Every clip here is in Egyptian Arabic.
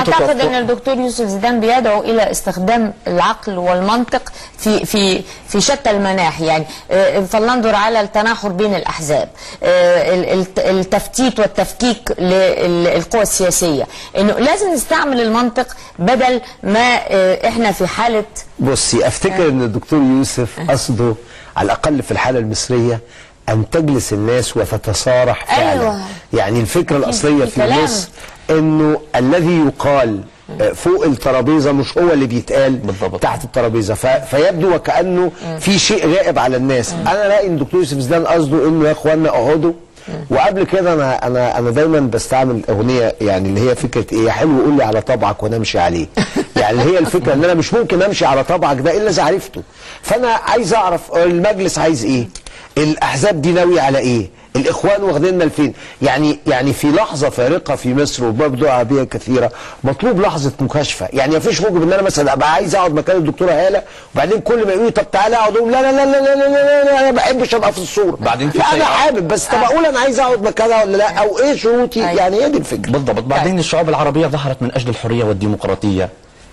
اعتقد تتوقع- ان الدكتور يوسف زيدان بيدعو الى استخدام العقل والمنطق في في في شتى المناحي يعني آه، فلننظر على التناحر بين الاحزاب آه، ال- الت- التفتيت والتفكيك للقوى السياسيه انه لازم نستعمل المنطق بدل ما آه، احنا في حاله بصي افتكر ان الدكتور يوسف قصده على الاقل في الحاله المصريه ان تجلس الناس وتتصارح فعلا أيوة. يعني الفكره أكيد، الاصليه في في كلام. مصر انه الذي يقال آه، فوق الترابيزه مش هو اللي بيتقال بالضبط. تحت الترابيزه ف... فيبدو وكانه في شيء غائب على الناس انا رايي ان الدكتور يوسف زيدان قصده انه يا اخوانا اقعدوا وقبل كده انا انا انا دايما بستعمل اغنيه يعني اللي هي فكره ايه يا حلو قول لي على طبعك وانا امشي عليه يعني اللي هي الفكره ان انا مش ممكن امشي على طبعك ده الا اذا عرفته فانا عايز اعرف المجلس عايز ايه الاحزاب دي ناويه على ايه الاخوان واخديننا لفين يعني يعني في لحظه فارقه في مصر وبرضه عربيه كثيره مطلوب لحظه مكاشفه يعني مفيش موجب ان انا مثلا ابقى عايز اقعد مكان الدكتوره هاله وبعدين كل ما يقولوا لي طب تعالى اقعد اقول لا لا لا لا لا لا, لا, لا انا ما بحبش ابقى في الصوره بعدين في لا شيء انا حابب بس طب اقول انا عايز اقعد مكانها ولا لا او ايه شروطي يعني هي دي الفكره بالضبط بعدين الشعوب العربية ظهرت من أجل الحرية والديمقراطية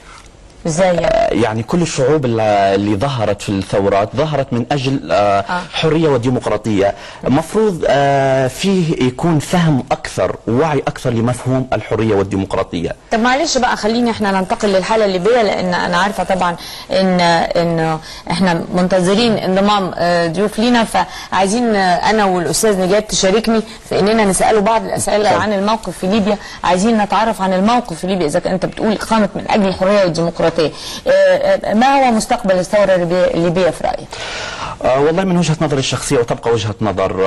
ازاي يعني؟ يعني كل الشعوب اللي اللي ظهرت في الثورات ظهرت من أجل آه، حرية وديمقراطية مفروض آه، فيه يكون فهم أكثر ووعي أكثر لمفهوم الحرية والديمقراطية طب معلش بقى خليني احنا ننتقل للحاله الليبيه لان انا عارفه طبعا ان ان احنا منتظرين انضمام آه، ضيوف لينا فعايزين آه، انا والاستاذ نجاد تشاركني في اننا نساله بعض الاسئله عن الموقف في ليبيا عايزين نتعرف عن الموقف في ليبيا اذا كان انت بتقول قامت من اجل الحريه والديمقراطيه آه، آه، ما هو مستقبل الثوره الليبيه الليبية في رايك؟ آه والله من وجهة نظري الشخصية وتبقى وجهة نظر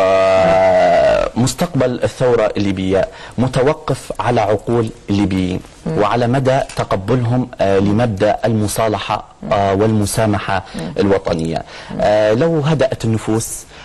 آه مستقبل الثورة الليبية متوقف على عقول الليبيين وعلى مدى تقبلهم آه لمبدأ المصالحة آه والمسامحة الوطنية آه لو هدأت النفوس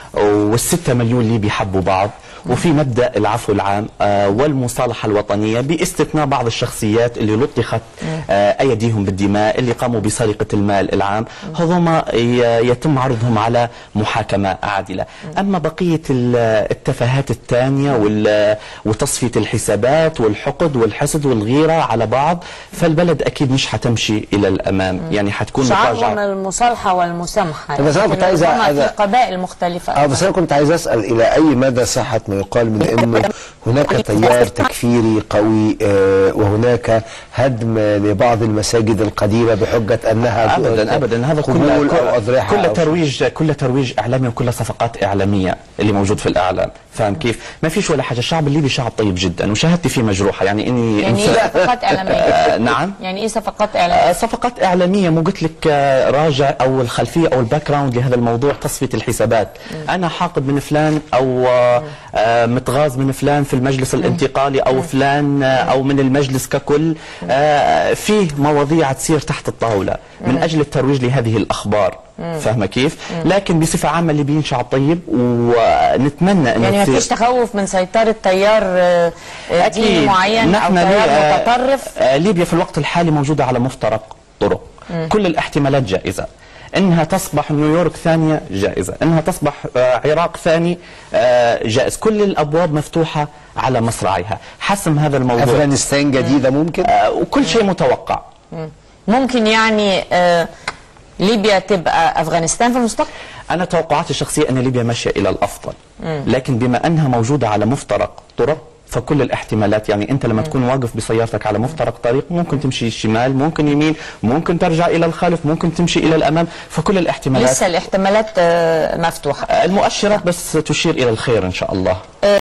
والستة مليون ليبي حبوا بعض وفي مبدا العفو العام آه والمصالحه الوطنيه باستثناء بعض الشخصيات اللي لطخت آه ايديهم بالدماء اللي قاموا بسرقه المال العام هذوما ي- يتم عرضهم على محاكمه عادله اما بقيه ال- التفاهات الثانيه وال- وتصفيه الحسابات والحقد والحسد والغيره على بعض فالبلد اكيد مش حتمشي الى الامام يعني حتكون شعارهم مفاجاه المصالحه والمسامحه بس أنا كنت عايز ربما أ- في قبائل مختلفه اه بس انا كنت عايز اسال الى اي مدى صحه ما يقال من انه هناك تيار تكفيري قوي آه وهناك هدم لبعض المساجد القديمه بحجه انها ابدا ابدا هذا قبول كله او اضرحه كل أو شيء. ترويج كل ترويج اعلامي وكل صفقات اعلاميه اللي موجود في الاعلام فاهم كيف ما فيش ولا حاجه الشعب الليبي شعب طيب جدا وشهادتي فيه مجروحه يعني اني يعني ايه إنسان- صفقات اعلاميه؟ آه، نعم يعني ايه صفقات آه، اعلاميه؟ صفقات اعلاميه مو قلت لك آه، راجع او الخلفيه او الباك جراوند لهذا الموضوع تصفيه الحسابات انا حاقد من فلان او آه، آه، متغاظ من فلان في المجلس الانتقالي او فلان آه، او من المجلس ككل آه، فيه مواضيع تصير تحت الطاوله من اجل الترويج لهذه الاخبار فاهمه كيف لكن بصفه عامه الليبيين شعب طيب ونتمنى انه يعني ما تصير- فيش تخوف من سيطره تيار آه، آه، ديني معين او نحن تيار لي- آه، متطرف آه، ليبيا في الوقت الحالي موجودة على مفترق طرق كل الاحتمالات جائزة انها تصبح نيويورك ثانية جائزة انها تصبح آه، عراق ثاني آه، جائز كل الابواب مفتوحة على مصراعيها حسم هذا الموضوع افغانستان جديده ممكن آه، وكل شيء متوقع ممكن يعني آه، ليبيا تبقى افغانستان في المستقبل انا توقعاتي الشخصيه ان ليبيا ماشيه الى الافضل لكن بما انها موجوده على مفترق طرق فكل الاحتمالات يعني انت لما تكون واقف بسيارتك على مفترق طريق ممكن تمشي شمال ممكن يمين ممكن ترجع الى الخلف ممكن تمشي الى الامام فكل الاحتمالات لسه الاحتمالات آه، مفتوحه المؤشرات بس تشير الى الخير ان شاء الله